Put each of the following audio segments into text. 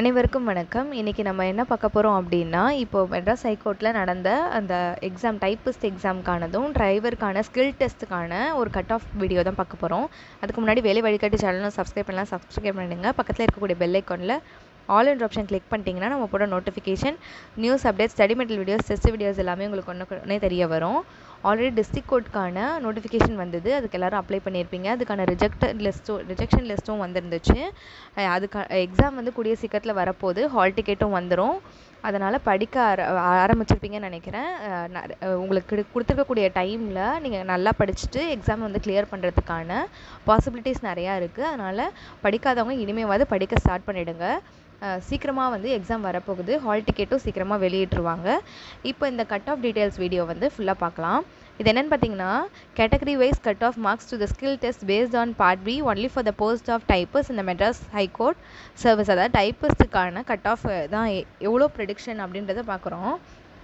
அனைவருக்கும் வணக்கம் இன்றைக்கி நம்ம என்ன பார்க்க போகிறோம் அப்படின்னா இப்போது மெட்ராஸ் ஹைகோர்ட்டில் நடந்த அந்த எக்ஸாம் டைப்பிஸ்ட் எக்ஸாம்க்கானதும் டிரைவருக்கான ஸ்கில் டெஸ்ட்டுக்கான ஒரு கட் ஆஃப் வீடியோ தான் பார்க்க போகிறோம் அதுக்கு முன்னாடி வேலை வழிகாட்டி சேனலும் சப்ஸ்கிரைப் பண்ணலாம் சப்ஸ்கிரைப் பண்ணிடுங்க பக்கத்தில் இருக்கக்கூடிய பெல் ஐக்கானில் ஆல் என்ற ஆப்ஷன் கிளிக் பண்ணிட்டீங்கன்னா நம்ம போட notification news updates study material videos test videos எல்லாமே உங்களுக்கு ஒன்று ஒன்றே தெரிய வரும் ஆல்ரெடி டிஸ்ட்ரிக் கோர்ட்க்கான நோட்டிஃபிகேஷன் வந்தது அதுக்கு எல்லோரும் அப்ளை பண்ணியிருப்பீங்க அதுக்கான ரிஜெக்டட் லிஸ்ட்டும் ரிஜெக்ஷன் லிஸ்ட்டும் வந்துருந்துச்சு அஹ் அதுக்கு எக்ஸாம் வந்து கூடிய சீக்கிரத்தில் வரப்போகுது ஹால் டிக்கெட்டும் வந்துடும் அதனால் படிக்க ஆர ஆரம்பிச்சிருப்பீங்கன்னு நினைக்கிறேன் அஹ் ந- அஹ் உங்களுக்கு கிடு- கொடுத்துருக்கக்கூடிய டைமில் நீங்கள் நல்லா படிச்சுட்டு எக்ஸாம் வந்து கிளியர் பண்ணுறதுக்கான பாசிபிலிட்டிஸ் நிறையா இருக்குது அதனால் படிக்காதவங்க இனிமேவாவது படிக்க ஸ்டார்ட் பண்ணிவிடுங்க சீக்கிரமாக வந்து எக்ஸாம் வரப்போகுது ஹால் டிக்கெட்டும் சீக்கிரமாக வெளியிட்டுருவாங்க இப்போ இந்த கட் ஆஃப் டீட்டெயில்ஸ் வீடியோ வந்து ஃபுல்லாக பார்க்கலாம் இது என்னென்னு பார்த்தீங்கன்னா category wise cut off marks to the skill test based on part B only for the post of typers இந்த மெட்ராஸ் ஹைகோர்ட் சர்வீஸ் அதாவது டைப்பிஸ்ட்டுக்கான கட் ஆஃப் தான் எ- எவ்வளோ ப்ரெடிக்ஷன் அப்படின்றத பார்க்குறோம்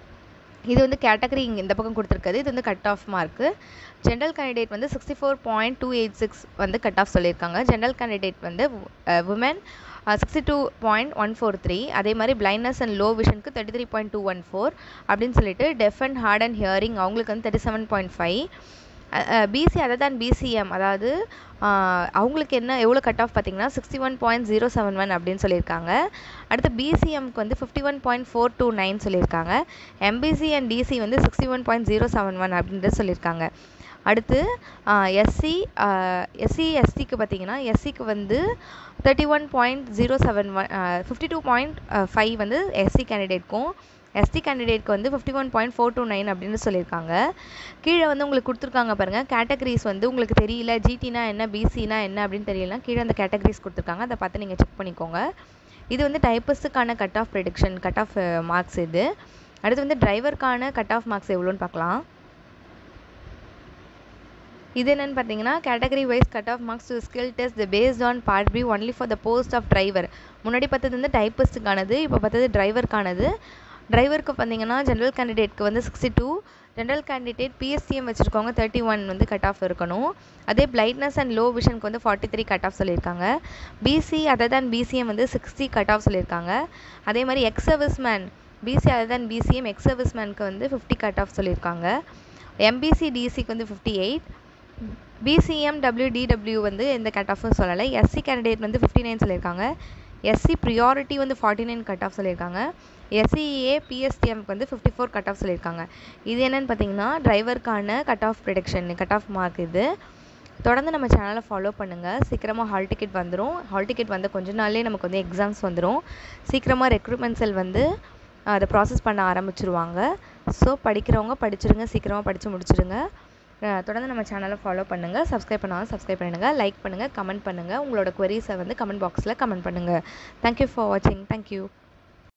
இது வந்து கேட்டகரி இங்கே இந்த பக்கம் கொடுத்துருக்குது இது வந்து cut off mark general candidate வந்து sixty four point two eight six வந்து கட் ஆஃப் சொல்லியிருக்காங்க ஜென்ரல் கேண்டிடேட் வந்து woman sixty two point one four three அதே மாதிரி பிளைண்ட்னஸ் அண்ட் லோ விஷனுக்கு thirty three point two one four அப்படின்னு சொல்லிட்டு deaf and hard and hearing அவங்களுக்கு வந்து thirty seven point five PC other than PCM அதாவது அஹ், அவங்களுக்கு என்ன எவ்வளோ கட் ஆஃப் பார்த்தீங்கன்னா sixty one point zero seven one அப்படின்னு சொல்லியிருக்காங்க அடுத்து பிசிஎம்க்கு வந்து fifty one point four two nine சொல்லியிருக்காங்க எம்பிசி அண்ட் டிசி வந்து sixty one point zero seven one அப்படின்றது சொல்லியிருக்காங்க அடுத்து எஸ்சி எஸ்சி எஸ்டிக்கு பார்த்தீங்கன்னா எஸ்சிக்கு வந்து thirty one point zero seven one fifty two point five வந்து எஸ்சி கேண்டிடேட்க்கும் எஸ்டி கேண்டிடேட்க்கு வந்து fifty one point four two nine அப்படின்னு சொல்லியிருக்காங்க கீழே வந்து உங்களுக்கு கொடுத்துருக்காங்க பாருங்கள் கேட்டகரிஸ் வந்து உங்களுக்கு தெரியல ஜிடினா என்ன பிசினா என்ன அப்படின்னு தெரியலனா கீழே அந்த கேட்டகரிஸ் கொடுத்துருக்காங்க அதை பார்த்து நீங்கள் செக் பண்ணிக்கோங்க இது வந்து டைப்பஸுக்கான cut off prediction cut off marks இது அடுத்து வந்து டிரைவருக்கான கட் ஆஃப் மார்க்ஸ் எவ்வளோன்னு பார்க்கலாம் இது என்னன்னு பார்த்தீங்கன்னா category wise cut off marks to skill test based on part B only for the post of driver முன்னாடி பார்த்தது வந்து டைப்பிஸ்ட்டுக்கானது இப்போ பார்த்தது டிரைவருக்கானது டிரைவருக்கு பார்த்தீங்கன்னா ஜென்ரல் கேண்டிடேட்க்கு வந்து sixty two general candidate BSCM வச்சுருக்கவங்க தேர்ட்டி ஒன் வந்து கட் ஆஃப் இருக்கணும் அதே பிளைட்னஸ் அண்ட் லோ விஷனுக்கு வந்து ஃபார்ட்டி த்ரீ கட் ஆஃப் சொல்லியிருக்காங்க பிசி அதர் தேன் பிசிஎம் வந்து சிக்ஸ்டி கட் ஆஃப் சொல்லியிருக்காங்க அதே மாதிரி ex serviceman PC other than PCM ex சர்வீஸ்மேனுக்கு வந்து ஃபிஃப்டி கட் ஆஃப் சொல்லியிருக்காங்க எம்பிசி டிசிக்கு வந்து ஃபிஃப்டி எயிட் பிசிஎம் டபிள்யூடிடபிள்யூ வந்து எந்த கட் ஆஃபும் சொல்லலை எஸ்சி கேண்டிடேட் வந்து ஃபிஃப்டி நைன் சொல்லியிருக்காங்க எஸ்சி ப்ரியாரிட்டி வந்து ஃபார்ட்டி நைன் கட் ஆஃப் சொல்லியிருக்காங்க எஸ்சிஏ பிஎஸ்டிஎம்க்கு வந்து ஃபிஃப்டி ஃபோர் கட் ஆஃப் சொல்லியிருக்காங்க இது என்னன்னு பார்த்தீங்கன்னா டிரைவருக்கான cut off prediction cut off mark இது தொடர்ந்து நம்ம சேனலை ஃபாலோ பண்ணுங்கள் சீக்கிரமாக ஹால் டிக்கெட் வந்துடும் ஹால் டிக்கெட் வந்த கொஞ்ச நாள்லேயே நமக்கு வந்து எக்ஸாம்ஸ் வந்துடும் சீக்கிரமாக ரெக்ரூட்மெண்ட் செல் வந்து அதை ப்ராசஸ் பண்ண ஆரம்பிச்சிருவாங்க ஸோ படிக்கிறவங்க படிச்சிருங்க சீக்கிரமாக படித்து முடிச்சிடுங்க அஹ் தொடர்ந்து நம்ம சேனலை ஃபாலோ பண்ணுங்கள் சப்ஸ்கிரைப் பண்ணாலும் சப்ஸ்கிரைப் பண்ணுங்கள் லைக் பண்ணுங்கள் கமெண்ட் பண்ணுங்கள் உங்களோட queries-அ வந்து கமெண்ட் பாக்ஸில் கமெண்ட் பண்ணுங்கள் தேங்க்யூ ஃபார் வாட்சிங் தேங்க்யூ